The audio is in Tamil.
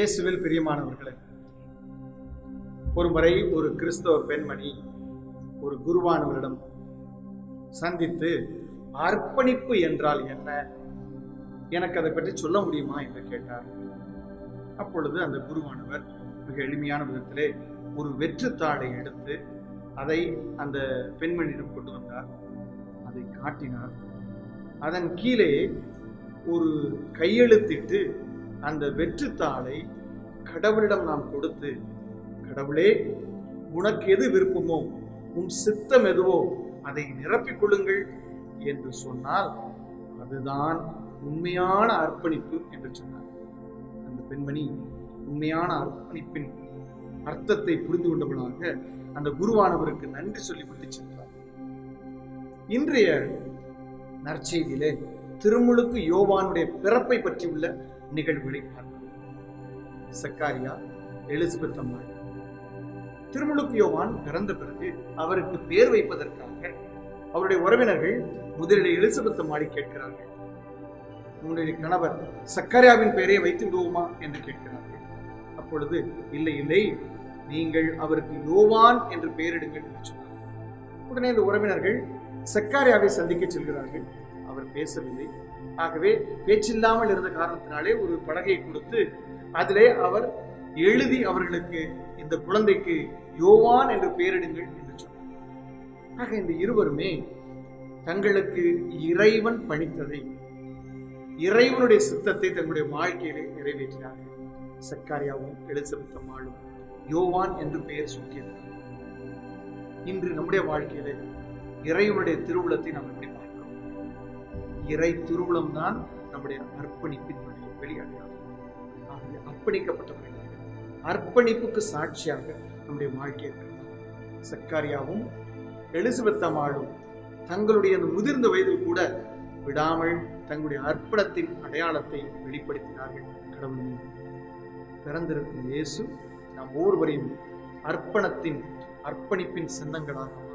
இயேசுவில் பிரியமானவர்களே ஒரு முறை ஒரு கிறிஸ்தவ பெண்மணி ஒரு குருவானவரிடம் சந்தித்து அர்ப்பணிப்பு என்றால் என்ன எனக்கு அதை பற்றி சொல்ல முடியுமா என்று கேட்டார் அப்பொழுது அந்த குருவானவர் மிக எளிமையான விதத்திலே ஒரு வெற்றுத்தாளை எடுத்து அதை அந்த பெண்மணியிடம் கொண்டு வந்தார் அதை காட்டினார் அதன் கீழே ஒரு கையெழுத்திட்டு அந்த வெற்றுத்தாளை கடவுளிடம் நாம் கொடுத்து கடவுளே உனக்கு எது விருப்பமோ உன் சித்தம் எதுவோ அதை நிரப்பிக் கொள்ளுங்கள் என்று சொன்னால் அதுதான் உண்மையான அர்ப்பணிப்பு என்று சொன்னார் அந்த பெண்மணி உண்மையான அர்ப்பணிப்பின் அர்த்தத்தை புரிந்து கொண்டவளாக அந்த குருவானவருக்கு நன்றி சொல்லிவிட்டு சென்றார் இன்றைய நற்செய்தியிலே திருமுழுக்கு யோவானுடைய பிறப்பை பற்றியுள்ள நிகழ்வுகளை பார்க்கிறோம் சக்காரியா எலிசபெத் அம்மாள் திருமுழுக்கு யோவான் பிறந்த பிறகு அவருக்கு பேர் வைப்பதற்காக அவருடைய உறவினர்கள் முதலில் எலிசபெத் அம்மாளை கேட்கிறார்கள் உங்களுடைய கணவர் சக்கரியாவின் பெயரை வைத்து விடுவோமா என்று கேட்கிறார்கள் அப்பொழுது இல்லை இல்லை நீங்கள் அவருக்கு யோவான் என்று பெயரிடுங்கள் என்று சொன்னார் உடனே இந்த உறவினர்கள் சக்காரியாவை சந்திக்க செல்கிறார்கள் அவர் பேசவில்லை ஆகவே பேச்சில்லாமல் இருந்த காரணத்தினாலே ஒரு பலகையை கொடுத்து அதிலே அவர் எழுதி அவர்களுக்கு இந்த குழந்தைக்கு யோவான் என்று பெயரிடுங்கள் என்று சொன்னார் ஆக இந்த இருவருமே தங்களுக்கு இறைவன் பணித்ததை இறைவனுடைய சித்தத்தை தங்களுடைய வாழ்க்கையிலே நிறைவேற்றினார்கள் சக்காரியாவும் எலிசபெத் அம்மாளும் யோவான் என்று பெயர் சூட்டியது இன்று நம்முடைய வாழ்க்கையிலே இறைவனுடைய திருவுளத்தை நாம் எப்படி பார்க்கிறோம் இறை திருவுளம் தான் நம்முடைய அர்ப்பணிப்பின் வழி வெளியடையாகும் ஆகவே அர்ப்பணிக்கப்பட்டவர்கள் அர்ப்பணிப்புக்கு சாட்சியாக நம்முடைய வாழ்க்கை இருக்கிறது சக்காரியாவும் எலிசபெத் அம்மாளும் தங்களுடைய அந்த முதிர்ந்த வயதில் கூட விடாமல் தங்களுடைய அர்ப்பணத்தின் அடையாளத்தை வெளிப்படுத்தினார்கள் கடவுள் மீது பிறந்திருக்கும் இயேசு நாம் ஒவ்வொருவரையும் அர்ப்பணத்தின் அர்ப்பணிப்பின் சின்னங்களாக